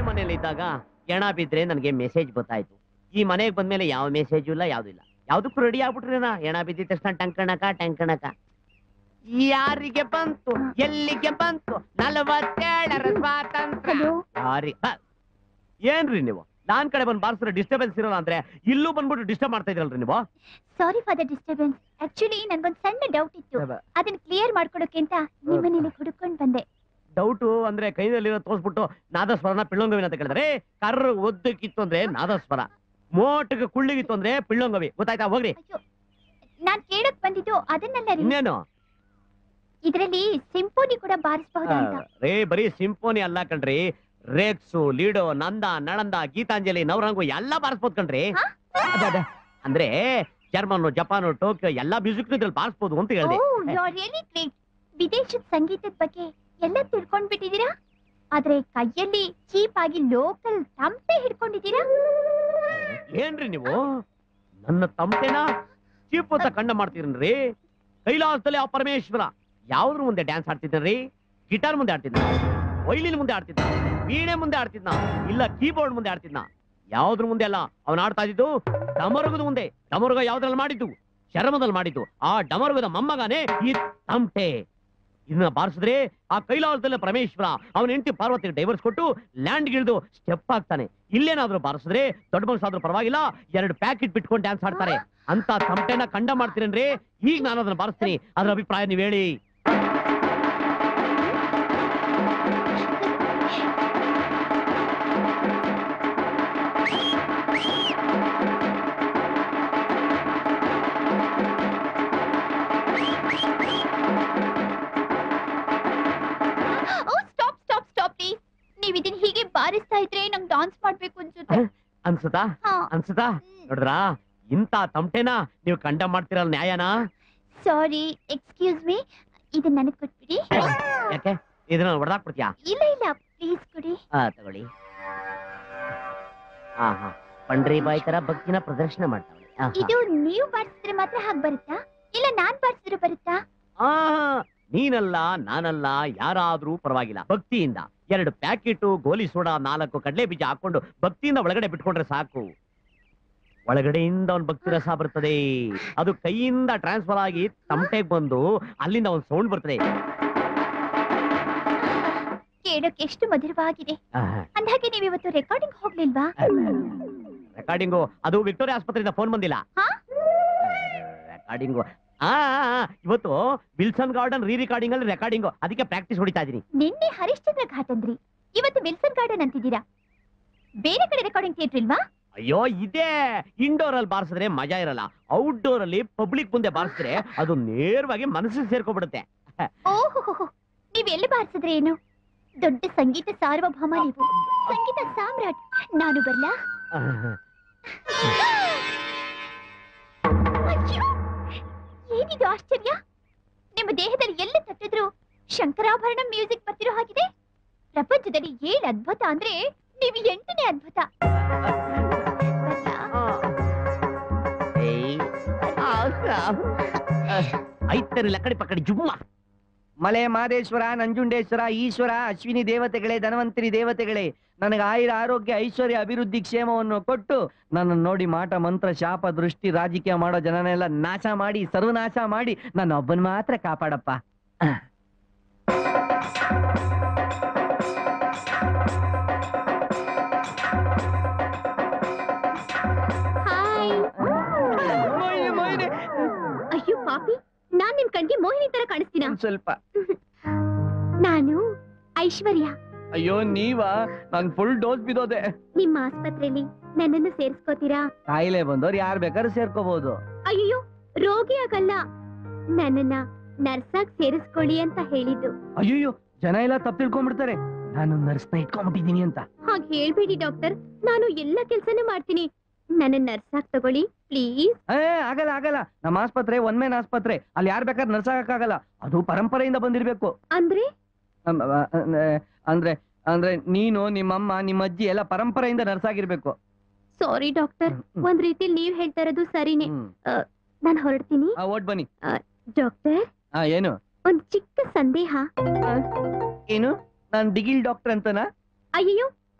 ಮನೇಲಿ ಇದ್ದಾಗ ಎಣ ಬಿದ್ರೆ ನನಗೆ ಮೆಸೇಜ್ ಗೊತ್ತಾಯ್ತು ಈ ಮನೆಗೆ ಬಂದ್ಮೇಲೆ ಯಾವ ಮೆಸೇಜು ಇಲ್ಲ ಯಾವ್ದು ಇಲ್ಲ ಯಾವ್ದಕ್ಕೂ ರೆಡಿ ಆಗ್ಬಿಟ್ರೇನ ಎಣ ಬಿದ್ದಿದ ತಕ್ಷಣ ಟಂಕಣಕ ಟಂಕಣಕ ಯಾರಿಗೆ ಬಂತು ಎಲ್ಲಿಗೆ ಬಂತು ನಲವತ್ತೇಳರ ಸ್ವಾತಂತ್ರ್ಯ ಹಲೋ ಯಾರಿ ಹ. ಏನ್ರಿ ನೀವು ನಾನ್ ಕಡೆ ಬಂದ್ ಬಾರ್ಸಿದ್ರೆ ಡಿಸ್ಟರ್ಬೆನ್ಸ್ ಇರಲ್ಲ ಅಂದ್ರೆ ಇಲ್ಲೂ ಬಂದ್ಬಿಟ್ಟು ಡಿಸ್ಟರ್ಬ್ ಮಾಡ್ತಾ ಇದ್ರಲ್ರಿ ನೀವು sorry for the disturbance actually ನನ್ಗೊಂದ್ ಸಣ್ಣ ಡೌಟ್ ಇತ್ತು ಅದನ್ನ ಕ್ಲಿಯರ್ ಮಾಡ್ಕೊಡೋಕೆ ಅಂತ ನಿಮ್ಮನೇಲಿ ಹುಡುಕೊಂಡ್ ಬಂದೆ ಡೌಟು ಅಂದ್ರೆ ಕೈನಲ್ಲಿರೋ ತೋರ್ಸ್ಬಿಟ್ಟು ನಾದಸ್ವರನ ಪಿಳ್ಳೊಂಗವಿನ ಅಂತ ಕೇಳಿದ್ರೆ ಕರ್ರ ಒದ್ದಕ್ಕಿತ್ತು ಅಂದ್ರೆ ನಾದಸ್ವರ ಮೋಟಕ್ಕೆ ಕುಳ್ಳಿಗಿತ್ತು ಅಂದ್ರೆ ಪಿಳ್ಳೊಂಗವಿ ಗೊತ್ತಾಯ್ತಾ ಹೋಗ್ರಿ ಅಯ್ಯೋ ನಾನ್ ಕೇಳಕ್ ಬಂದಿದ್ದು ಅದನ್ನಲ್ಲ ರೀ ಇನ್ನೇನು ಇದ್ರಲ್ಲಿ ಸಿಂಫೋನಿ ಕೂಡ ಬಾರಿಸಬಹುದಾ ಅಂತ ರೇ ಬರೀ ಸಿಂಫೋನಿ ಅಲ್ಲ ಕಣ್ರಿ ರೇಕ್ಸು ಲೀಡೋ ನಂದ ನಳಂದ ಗೀತಾಂಜಲಿ ನವರಂಗು ಎಲ್ಲ ಬಾರಿಸ್ಬೋದು ಕಣ್ರಿ ಹಾ? ಅದೇ, ಅದೇ. ಅಂದ್ರೆ ಜರ್ಮನ್ ಜಪಾನು ಟೋಕಿಯೋ ಎಲ್ಲಾ ಮ್ಯೂಸಿಕ್ ಇದ್ರಲ್ಲಿ ಬಾರಿಸ್ಬೋದು ಅಂತ ಓ ಹೇಳಿದೆ ಯು ಆರ್ ರಿಯಲಿ ಗ್ರೇಟ್ ವಿದೇಶದ ಸಂಗೀತದ ಬಗ್ಗೆ ಎಲ್ಲ ತಿಳ್ಕೊಂಡ್ ಬಿಟ್ಟಿದ್ದೀರಾ ಆದ್ರೆ ಕೈಯಲ್ಲಿ ಚೀಪ್ ಆಗಿ ಲೋಕಲ್ ತಂಪೆ ಹಿಡ್ಕೊಂಡಿದ್ದೀರಾ ಏನ್ರಿ ನೀವು ನನ್ನ ತಮಟೆನ ಚೀಪ್ ಅಂತ ಕಂಡ ಮಾಡ್ತೀರನ್ರಿ ಕೈಲಾಸದಲ್ಲಿ ಆ ಪರಮೇಶ್ವರ ಯಾವ್ದ್ರ ಮುಂದೆ ಡ್ಯಾನ್ಸ್ ಆಡ್ತಿದ್ರಿ ಗಿಟಾರ್ ಮುಂದೆ ಆಡ್ತಿದ್ನ ವೈಲಿನ್ ಮುಂದೆ ಆಡ್ತಿದ್ನ ವೀಣೆ ಮುಂದೆ ಆಡ್ತಿದ್ನ ಇಲ್ಲ ಕೀಬೋರ್ಡ್ ಮುಂದೆ ಆಡ್ತಿದ್ನ ಯಾವ್ದ್ರ ಮುಂದೆ ಅಲ್ಲ ಅವನ್ ಆಡ್ತಾ ಇದ್ದಿದ್ದು ಡಮರುಗದ ಮುಂದೆ ಡಮರುಗ ಯಾವ್ದ್ರಲ್ಲಿ ಮಾಡಿದ್ದು ಚರ್ಮದಲ್ಲಿ ಮಾಡಿದ್ದು ಆ ಡಮರುಗದ ಮೊಮ್ಮಗನೇ ಈ ತಮಟೆ ಇದನ್ನ ಬಾರಿಸಿದ್ರೆ ಆ ಕೈಲಾಸದಲ್ಲಿ ಪರಮೇಶ್ವರ ಅವನ ಹೆಂಡತಿ ಪಾರ್ವತಿ ಡೈವರ್ಸ್ ಕೊಟ್ಟು ಲ್ಯಾಂಡ್ ಗಿಳಿದು ಸ್ಟೆಪ್ ಆಗ್ತಾನೆ ಇಲ್ಲೇನಾದ್ರೂ ಬಾರಿಸಿದ್ರೆ ದೊಡ್ಡ ಮನಸ್ಸಾದ್ರೂ ಪರವಾಗಿಲ್ಲ ಎರಡು ಪ್ಯಾಕೆಟ್ ಬಿಟ್ಕೊಂಡು ಡ್ಯಾನ್ಸ್ ಆಡ್ತಾರೆ ಅಂತ ತಮಟೆನ ಕಂಡ ಮಾಡ್ತೀರೇನ್ರಿ ಈಗ ನಾನು ಅದನ್ನ ಬಾರಿಸ್ತೀನಿ ಅದ್ರ ಅಭಿಪ್ರಾಯ ನೀವ್ ಹೇಳಿ oh stop stop stop please ನೀವ್ ಇದನ್ನ ಹೀಗೆ ಬಾರಿಸ್ತಾ ಇದ್ರೆ ನಂಗೆ ಡಾನ್ಸ್ ಮಾಡ್ಬೇಕು ಅನ್ಸುತ್ತೆ ಅನ್ಸುತ್ತಾ ಹಾ ಅನ್ಸುತ್ತಾ ನೋಡಿದ್ರಾ ಇಂತ ತಮಟೆನ ನೀವು ಕಂಡ ಮಾಡ್ತಿರಲ್ಲ ನ್ಯಾಯನಾ ಸಾರಿ ಎಕ್ಸ್ಕ್ಯೂಸ್ ಮೀ ಇದನ್ನ ನನಗೆ ಕೊಟ್ಬಿಡಿ ಯಾಕೆ ಇದನ್ನ ಹೊಡೆದಾಕ್ಬಿಡ್ತೀಯಾ ಇಲ್ಲ ಇಲ್ಲ ಪ್ಲೀಸ್ ಕೊಡಿ ಆ ತಗೊಳ್ಳಿ ಹಾ ಹಾ ಪಂಡ್ರಿ ಬಾಯ್ ತರ ಭಕ್ತಿನ ಪ್ರದರ್ಶನ ಮಾಡ್ತಾವಳೆ ಆಹಾ. ಇದು ನೀವು ಬಾರಿಸಿದ್ರೆ ಮಾತ್ರ ಹಾಗೆ ಬರುತ್ತಾ ಇಲ್ಲ ನಾನ್ ಬಾರಿಸಿದ್ರೆ ಬರುತ್ತಾ ಆ ನೀನಲ್ಲ ನಾನಲ್ಲ ಯಾರಾದ್ರೂ ಪರವಾಗಿಲ್ಲ ಭಕ್ತಿಯಿಂದ ಎರಡು ಪ್ಯಾಕೆಟ್ ಗೋಲಿ ಸೋಡಾ ನಾಲ್ಕು ಕಡಲೆ ಬೀಜ ಹಾಕೊಂಡು ಭಕ್ತಿಯಿಂದ ಒಳಗಡೆ ಬಿಟ್ಕೊಂಡ್ರೆ ಸಾಕು ಒಳಗಡೆಯಿಂದ ಒಂದು ಭಕ್ತಿ ರಸ ಬರ್ತದೆ ಅದು ಕೈಯಿಂದ ಟ್ರಾನ್ಸ್ಫರ್ ಆಗಿ ತಮಟೆಗೆ ಬಂದು ಅಲ್ಲಿಂದ ಒಂದು ಸೌಂಡ್ ಬರ್ತದೆ ಕೇಳೋಕೆ ಎಷ್ಟು ಮಧುರವಾಗಿದೆ ಅಂದಾಗೆ ನೀವು ಇವತ್ತು ರೆಕಾರ್ಡಿಂಗ್ ಹೋಗ್ಲಿಲ್ವಾ ರೆಕಾರ್ಡಿಂಗು ಅದು ವಿಕ್ಟೋರಿಯಾ ಆಸ್ಪತ್ರೆಯಿಂದ ಫೋನ್ ಬಂದಿಲ್ಲ ಹಾ? ರೆಕಾರ್ಡಿಂಗು ಆ ಆ, ಆ, ಇವತ್ತು ವಿಲ್ಸನ್ ಗಾರ್ಡನ್ ರೀ ರೆಕಾರ್ಡಿಂಗ್ ಅಲ್ಲಿ ರೆಕಾರ್ಡಿಂಗು ಅದಕ್ಕೆ ಪ್ರಾಕ್ಟೀಸ್ ಹೊಡಿತಾ ಇದೀನಿ ನಿನ್ನೆ ಹರಿಶ್ಚಂದ್ರ ಘಾಟ್ ಅಂದ್ರಿ ಇವತ್ತು ವಿಲ್ಸನ್ ಗಾರ್ಡನ್ ಅಂತಿದ್ದೀರಾ ಬೇರೆ ಕಡೆ ರೆಕಾರ್ಡಿಂಗ್ ಥಿಯೇಟರ್ ಇಲ್ವಾ ಅಯ್ಯೋ ಇದೇ ಇಂಡೋರ್ ಅಲ್ಲಿ ಬಾರಿಸಿದ್ರೆ ಮಜಾ ಇರಲ್ಲ ಔಟ್ಡೋರ್ ಅಲ್ಲಿ ಪಬ್ಲಿಕ್ ಮುಂದೆ ಬಾರಿಸಿದ್ರೆ ಅದು ನೇರವಾಗಿ ಮನಸ್ಸಿಗೆ ಸೇರ್ಕೊಬಿಡುತ್ತೆ ಓಹೋ ನೀವ್ ಎಲ್ಲಿ ಬಾರಿಸಿದ್ರೆ ಏನು ದೊಡ್ಡ ಸಂಗೀತ ಸಾರ್ವಭೌಮ ನೀವು ಸಂಗೀತ ಸಾಮ್ರಾಟ್ ನಾನು ಬರ್ಲಾ ಅಯ್ಯೋ! ಏನಿದು ಆಶ್ಚರ್ಯ ನಿಮ್ಮ ದೇಹದಲ್ಲಿ ಎಲ್ಲಿ ತಟ್ಟಿದ್ರು ಶಂಕರಾಭರಣ ಮ್ಯೂಸಿಕ್ ಬರ್ತಿರೋ ಹಾಗಿದೆ ಪ್ರಪಂಚದಲ್ಲಿ ಏಳು ಅದ್ಭುತ ಅಂದ್ರೆ ನೀವು ಎಂಟನೇ ಅದ್ಭುತ ಬರ್ಲಾ? ಐತರಿಲ್ಲ ಕಡೆ ಪಕ್ಕಡಿ ಜುಮ್ಮ ಮಲೆ ಮಾದೇಶ್ವರ ನಂಜುಂಡೇಶ್ವರ ಈಶ್ವರ ಅಶ್ವಿನಿ ದೇವತೆಗಳೇ ಧನವಂತರಿ ದೇವತೆಗಳೇ ನನಗೆ ಆಯುರ ಆರೋಗ್ಯ ಐಶ್ವರ್ಯ ಅಭಿವೃದ್ಧಿ ಕ್ಷೇಮವನ್ನು ಕೊಟ್ಟು ನನ್ನ ನೋಡಿ ಮಾಟ ಮಂತ್ರ ಶಾಪ ದೃಷ್ಟಿ ರಾಜಕೀಯ ಮಾಡೋ ಜನನೆಲ್ಲ ನಾಶ ಮಾಡಿ ಸರ್ವನಾಶ ಮಾಡಿ ನನ್ನ ಒಬ್ಬನ್ ಮಾತ್ರ ಕಾಪಾಡಪ್ಪ ಹಾಯ್ ಮೊಯ್ನೆ, ಮೊಯ್ನೆ. ಅಯ್ಯೋ ಪಾಪಿ ನಾನ್ ನಿಮ್ ಕಣ್ಗೆ ಮೋಹಿನಿ ತರ ಕಾಣಿಸ್ತೀನ ಒಂದ್ ಸ್ವಲ್ಪ ನಾನು ಐಶ್ವರ್ಯ ಅಯ್ಯೋ ನೀವಾ ನಾನ್ ಫುಲ್ ಡೋಸ್ ಬಿದ್ದೋದೆ ನಿಮ್ಮ ಆಸ್ಪತ್ರೆಯಲ್ಲಿ ನನ್ನನ್ನು ಸೇರಿಸ್ಕೋತೀರಾ ಕಾಯಿಲೆ ಬಂದವ್ರು ಯಾರು ಬೇಕಾದ್ರೂ ಸೇರ್ಕೋಬಹುದು ಅಯ್ಯೋ ರೋಗಿ ಆಗಲ್ಲ ನನ್ನನ್ನ ನರ್ಸಾಗ್ ಸೇರಿಸ್ಕೊಳ್ಳಿ ಅಂತ ಹೇಳಿದ್ದು ಅಯ್ಯೋ ಜನ ಎಲ್ಲ ತಪ್ಪು ತಿಳ್ಕೊಂಡ್ಬಿಡ್ತಾರೆ ನಾನು ನರ್ಸ್ನ ಇಟ್ಕೊಂಡ್ಬಿಟ್ಟಿದೀನಿ ಅಂತ ಹಾಗೆ ಹೇಳ್ಬೇಡಿ ಡಾಕ್ಟರ್ ನಾನು ಎಲ್ಲ ಕೆಲ್ಸನೂ ಮಾಡ್ತೀನಿ ನನ್ನ ನರ್ಸಾಗ್ ತಗೊಳ್ಳಿ ಪ್ಲೀಸ್ ಏ ಆಗಲ್ಲ ಆಗಲ್ಲ ನಮ್ಮ ಆಸ್ಪತ್ರೆ ಒನ್ ಮೇನ್ ಆಸ್ಪತ್ರೆ ಅಲ್ಲಿ ಯಾರು ಬೇಕಾದ್ರೆ ನರ್ಸಾಗಕ್ಕಾಗಲ್ಲ ಅದು ಪರಂಪರೆಯಿಂದ ಬಂದಿರ್ಬೇಕು ಅಂದ್ರೆ ಅಮ್, ಅ, ಅ, ಅಂದ್ರೆ ಅಂದ್ರೆ ನೀನು ನಿಮ್ಮಮ್ಮ ನಿಮ್ಮ ಅಜ್ಜಿ ಎಲ್ಲ ಪರಂಪರೆಯಿಂದ ನರ್ಸಾಗಿರ್ಬೇಕು ಸಾರಿ ಡಾಕ್ಟರ್ ಹ್ಮ್, ಹ್ಮ್. ಒಂದ್ ರೀತಿಲಿ ನೀವ್ ಹೇಳ್ತಾ ಇರೋದು ಸರಿನೇ ಹ್ಮ್. ನಾನು ಹೊರಡ್ತೀನಿ ಆ, ಓಟ್ ಬನ್ನಿ ಡಾಕ್ಟರ್ ಆ ಏನು ಒಂದ್ ಚಿಕ್ಕ ಸಂದೇಹ ಏನು ನಾನ್ ದಿಗಿಲ್ ಡಾಕ್ಟರ್ ಅಂತನಾ ಅಯ್ಯೋ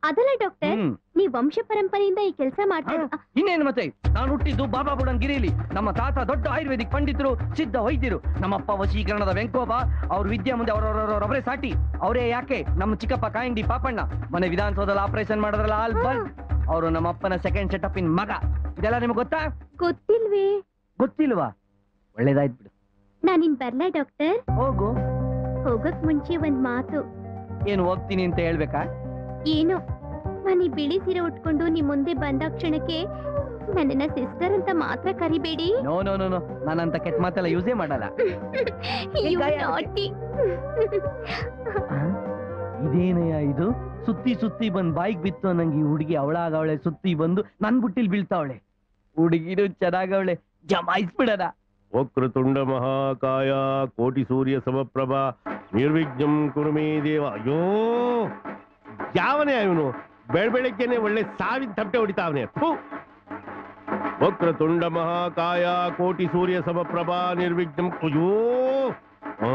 ಅದಲ್ಲ ಡಾಕ್ಟರ್ ಹ್ಮ್ ನೀವ್ ವಂಶ ಪರಂಪರೆಯಿಂದ ಈ ಕೆಲಸ ಮಾಡ್ತಾ ಇರೋ- ಆ, ಇನ್ನೇನು ಮತ್ತೆ ನಾನು ಹುಟ್ಟಿದ್ದು ಬಾಬಾ ಬುಡನ್ ಗಿರಿಲಿ ನಮ್ಮ ತಾತ ದೊಡ್ಡ ಆಯುರ್ವೇದಿಕ್ ಪಂಡಿತರು ಸಿದ್ಧ ವೈದ್ಯರು ನಮ್ಮಪ್ಪ ವಶೀಕರಣದ ವೆಂಕೋಬ ಅವ್ರ ವಿದ್ಯೆ ಮುಂದೆ ಅವರವರವರವರೇ ಸಾಟಿ ಅವರೇ ಯಾಕೆ ನಮ್ಮ ಚಿಕ್ಕಪ್ಪ ಕಾಯಂಡಿ ಪಾಪಣ್ಣ ಮನೆ ವಿಧಾನಸೌಧದಲ್ಲಿ ಆಪರೇಷನ್ ಮಾಡಿದ್ರಲ್ಲ ಆಲ್ ಬಲ್ ಅವರು ನಮ್ಮಪ್ಪನ ಸೆಕೆಂಡ್ ಸೆಟಪ್ ಇನ್ ಮಗ ಇದೆಲ್ಲ ನಿಮ್ಗೆ ಗೊತ್ತಾ ಗೊತ್ತಿಲ್ವೇ ಗೊತ್ತಿಲ್ವಾ ಒಳ್ಳೇದಾಯ್ತು ಬಿಡು ನಾನಿನ್ ಬರ್ಲಾ ಡಾಕ್ಟರ್ ಹೋಗು ಹೋಗಕ್ ಮುಂಚೆ ಒಂದ್ ಮಾತು ಏನು ಹೋಗ್ತೀನಿ ಅಂತ ಹೇಳ್ಬೇಕಾ ಏನು ನಾನು ಈ ಬಿಳಿ ಸೀರೆ ಉಟ್ಕೊಂಡು ನಿಮ್ ಮುಂದೆ ಬಂದ ಕ್ಷಣಕ್ಕೆ ನನ್ನನ್ನ ಸಿಸ್ಟರ್ ಅಂತ ಮಾತ್ರ ಕರಿಬೇಡಿ ನೋ ನೋ ನೋ ನೋ ನಾನಂತ ಕೆಟ್ಟ ಮಾತೆಲ್ಲ ಯೂಸೇ ಮಾಡಲ್ಲ You ಗಾಯ naughty. ಆ? ಇದೇನಯ್ಯ ಇದು ಸುತ್ತಿ ಸುತ್ತಿ ಬಂದ್ ಬಾಯಿಗೆ ಬಿತ್ತು ನಂಗೆ ಈ ಹುಡುಗಿ ಅವಳಾಗವಳೆ ಸುತ್ತಿ ಬಂದು ನನ್ ಬುಟ್ಟಿಲ್ ಬೀಳ್ತಾವಳೆ ಹುಡುಗಿರು ಚೆನ್ನಾಗವಳೆ ಜಮಾಯಿಸ್ಬಿಡದ ವಕ್ರತುಂಡ ಮಹಾಕಾಯ ಕೋಟಿ ಸೂರ್ಯ ಸಮಪ್ರಭ ನಿರ್ವಿಘ್ನಂ ಕುರುಮೇ ದೇವ ಅಯ್ಯೋ ಯಾವನೇ ಇವನು ಬೆಳ ಬೆಳಗ್ಗೆನೆ ಒಳ್ಳೆ ಸಾವಿನ ತಪ್ಪೆ ಹೊಡಿತಾವನೆ ಫು ವಕ್ರತುಂಡ ಮಹಾಕಾಯ ಕೋಟಿ ಸೂರ್ಯ ಸಮಪ್ರಭ ನಿರ್ವಿಘ್ನಂ ಅಯ್ಯೋ ಆ?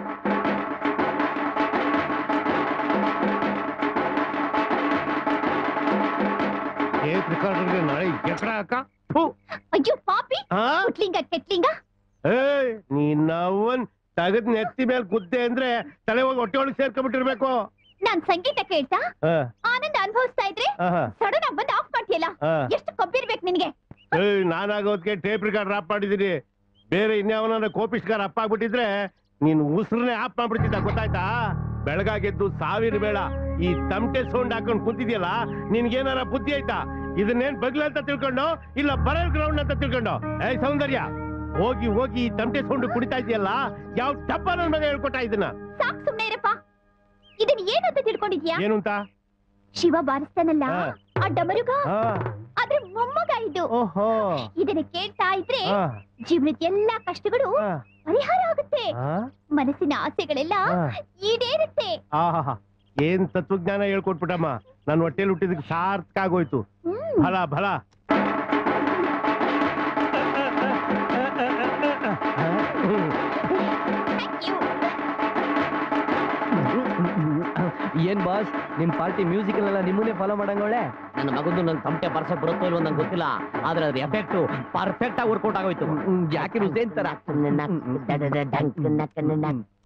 ಟೇಪ್ ರೆಕಾರ್ಡರ್ಗೆ ನಾಳೆ ಎಕಡ ಹಾಕ ಫು ಅಯ್ಯೋ ಪಾಪಿ ಆ ಕುಟ್ಲಿಂಗ ಕೆಟ್ಲಿಂಗ ಏಯ್ ನೀನ್ ಅವನ್ ತಗದ್ ನೆತ್ತಿ ಮೇಲೆ ಗುದ್ದೆ ಅಂದ್ರೆ ತಲೆ ಹೋಗಿ ಹೊಟ್ಟೆ ಒಳಗೆ ಸೇರ್ಕೊಂಡ್ಬಿಟ್ಟಿರ್ಬೇಕು ನಾನ್ ಸಂಗೀತ ಕೇಳ್ತಾ ಆ, ಆನಂದ ಅನುಭವಿಸ್ತಾ ಇದ್ರೆ ಆಹಾ, ಸಡನ್ ಆಗಿ ಬಂದು ಆಫ್ ಮಾಡ್ತೀಯಲ್ಲ ಆ. ಎಷ್ಟು ಕೊಬ್ಬಿರ್ಬೇಕು ನಿನ್ಗೆ ಏಯ್ ನಾನಾಗೋದ್ಕೆ ಟೇಪ್ ರಿಕಾರ್ಡ್ ಆಪ್ ಮಾಡಿದೀನಿ ಬೇರೆ ಇನ್ಯಾವನ ಕೋಪಿಸ್ಗಾರ ಅಪ್ಪ ಆಗ್ಬಿಟ್ಟಿದ್ರೆ ನೀನ್ ಉಸಿರನ್ನೇ ಆಪ್ ಮಾಡ್ಬಿಡ್ತಿದ್ದ ಗೊತ್ತಾಯ್ತಾ ಬೆಳಗಾಗೆದ್ದು ಸಾವಿರ ಬೇಡ ಈ ತಮಟೆ ಸೌಂಡ್ ಹಾಕೊಂಡ್ ಕುಂತಿದ್ಯಲ್ಲ ನಿನ್ಗೇನಾರ ಬುದ್ಧಿ ಆಯ್ತಾ ಇದನ್ನೇನ್ ಬಗ್ಲ ಅಂತ ತಿಳ್ಕೊಂಡು ಇಲ್ಲ ಬರಲ್ ಗ್ರೌಂಡ್ ಅಂತ ತಿಳ್ಕೊಂಡು ಏಯ್ ಸೌಂದರ್ಯ ಹೋಗಿ ಹೋಗಿ ಈ ತಮಟೆ ಸೌಂಡ್ ಕುಡಿತಾ ಇದೆಯಲ್ಲ ಯಾವ ಟಪ್ಪ ನನ್ ಮಗ ಹೇಳ್ಕೊಟ್ಟ ಇದನ್ನ ಸಾಕ್ ಸುಮ್ನೆ ಇರಪ್ಪ ಇದನ್ ಏನಂತ ತಿಳ್ಕೊಂಡಿದ್ಯಾ ಏನು ಅಂತ ಶಿವ ಬಾರಿಸ್ತಾನಲ್ಲ ಹಾ. ಆ ಡಮರುಗ ಆ, ಅದ್ರ ಮೊಮ್ಮಗ ಇದು ಓಹೋ ಇದನ್ನ ಕೇಳ್ತಾ ಇದ್ರೆ ಆ, ಜೀವನದ ಎಲ್ಲಾ ಕಷ್ಟಗಳು ಆ, ಪರಿಹಾರ ಆಗುತ್ತೆ ಆ, ಮನಸ್ಸಿನ ಆಸೆಗಳೆಲ್ಲ ಆ. ಈಡೇರುತ್ತೆ ಆಹಾಹಾ. ಏನ್ ತತ್ವಜ್ಞಾನ ಹೇಳ್ಕೊಟ್ಬಿಟ್ಟಮ್ಮ ನನ್ನ ಹೊಟ್ಟೆಲಿ ಹುಟ್ಟಿದಕ್ಕೆ ಸಾರ್ಥಕ ಆಗೋಯ್ತು ಹ್ಮ್. ಫಲ ಫಲ Thank you. ಏನ್ ಬಾಸ್ ನಿಮ್ ಪಾರ್ಟಿ ಮ್ಯೂಸಿಕ್ ಎಲ್ಲ ನಿಮ್ಮನ್ನೇ ಫಾಲೋ ಮಾಡಂಗವಳೆ ನನ್ನ ಮಗಂದು ನನ್ ತಮಟೆ ಬರ್ಸಕ್ ಬರುತ್ತೋ ಇಲ್ವೋ ನಂಗೆ ಗೊತ್ತಿಲ್ಲ ಆದ್ರೆ ಅದ್ರ ಎಫೆಕ್ಟ್ ಪರ್ಫೆಕ್ಟ್ ಆಗಿ ವರ್ಕೌಟ್ ಆಗೋಯ್ತು ಯಾಕೆ ಹುಸೇನ್ ತರ